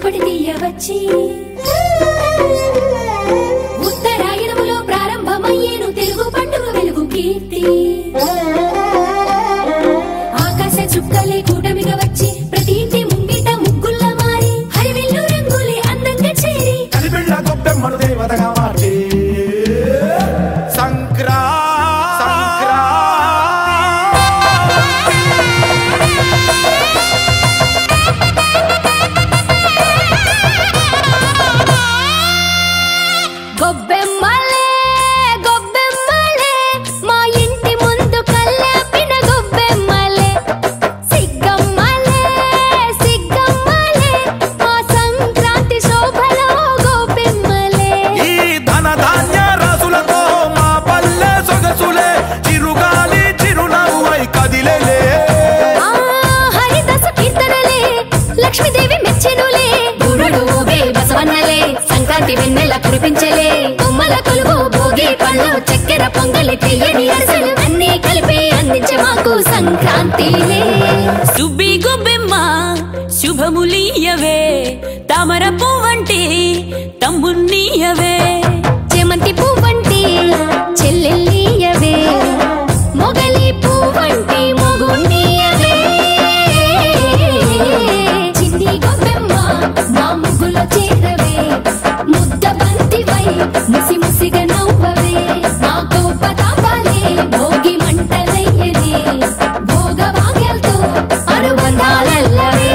చూపడి తీయవచ్చి ఉత్తరాయణములో ప్రారంభమయ్యేను తెలుగు పండుగ వెలుగు కీర్తి ఆకాశ చుక్కలే కూటమిగా వచ్చి ప్రతి ఇంటి ముంగిట ముగ్గుల్లా మారి హరివిల్లు రంగులే అందంగా చేరి కలిబిళ్ళ గొప్పెమ్మను దేవతగా మార్చి సంక్రా సంక్రా గొబ్బెమ్మలే గొబ్బెమ్మలే మా ఇంటి ముందు కల్లాపిన గొబ్బెమ్మలే సిగ్గమ్మలే సిగ్గమ్మలే మా సంక్రాంతి శోభలో గొబ్బెమ్మలే ఈ ధన ధాన్య రాసులతో మా పల్లె సొగసులే చిరుగాలి చిరునవ్వై కదిలేలే ఆ హరిదాస కీర్తనలే లక్ష్మీదేవి మెచ్చెనులే గురుడు ఊగే బసవన్నలే సంక్రాంతి వెన్నెల కురిపించలే బొమ్మల కొలువు భోగి పళ్ళు చక్కెర పొంగలి తెయ్యని అసలు అన్ని కలిపి అందించే మాకు సంక్రాంతిలే సుబ్బి గొబ్బెమ్మ శుభములీయవే తామర పువ్వంటి తమ్మున్నీయవే చేమంతి పువ్వంటి చెల్లెల్లియవే మొగలి పువ్వంటి మొగుండియవే చిన్ని గొబ్బెమ్మ మా ముగ్గులో చేరవే ముద్ద బంతివై ముసి ముసిగా నవ్వవే మా కోప తాపాలే భోగి మంటలయ్యది భోగ భాగ్యాలతో అనుబంధాలల్లవే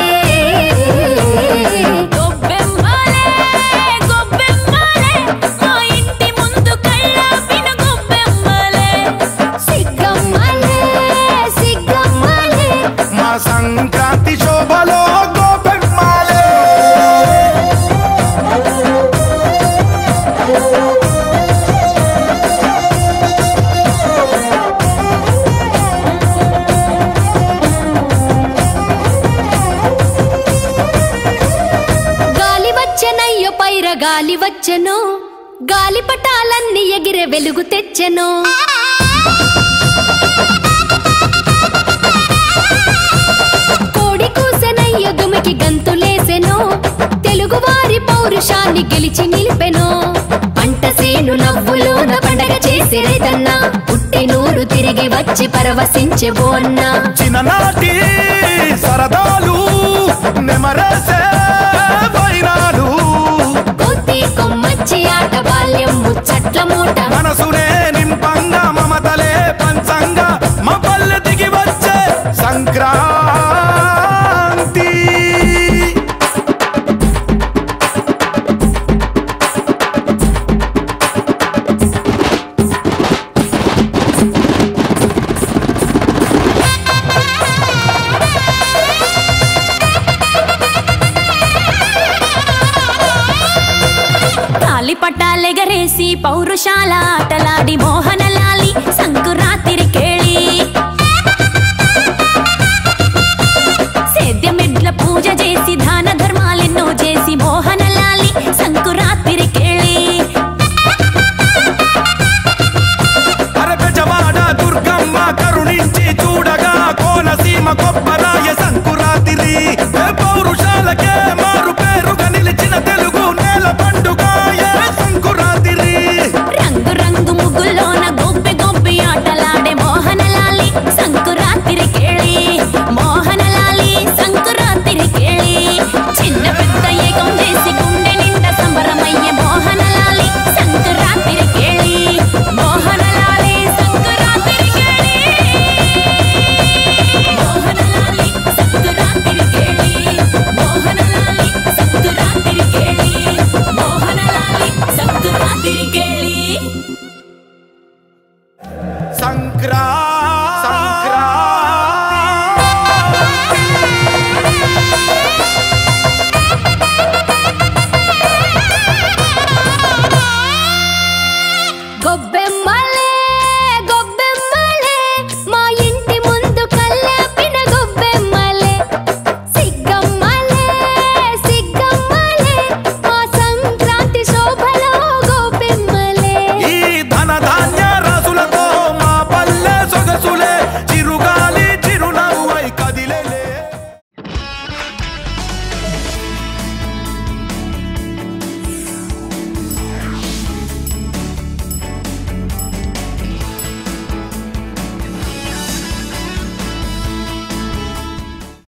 గొబ్బెమ్మలే గొబ్బెమ్మలే మా ఇంటి ముందు కళ్ళాపిన గొబ్బెమ్మలే సిగ్గమ్మలే సిగ్గమ్మలే మా సంక్రాంతి శోభలో గోపెమ్మాలే గాలి వచ్చెనయ్యో పైర గాలి వచ్చెను గాలి పటాలన్నీ ఎగిరే వెలుగు తెచ్చెను కోడి కూసెనయ్యో దుమికి గంతులేసెను తెలుగు వారి పౌరుషాన్ని గెలిచి నిలిపెను పంట సేను నవ్వులోన పండగ చేసే రైతన్న పుట్టి నూరు తిరిగి వచ్చి పరవశించే బోన్న చిన్ననాటి సరదాలు నెమరేసే వైరాలు కోతి కొమ్మచ్చి ఆట బాల్యం ముచ్చట్ల మూట మనసునే నింపంగా మమతలే పంచంగా మా పల్లె దిగి వచ్చే సంక్రాంతి తాలి పట్టాలెగరేసి పౌరుషాల ఆటలాడి మోహనలాలి సంకురాతిరి కేళి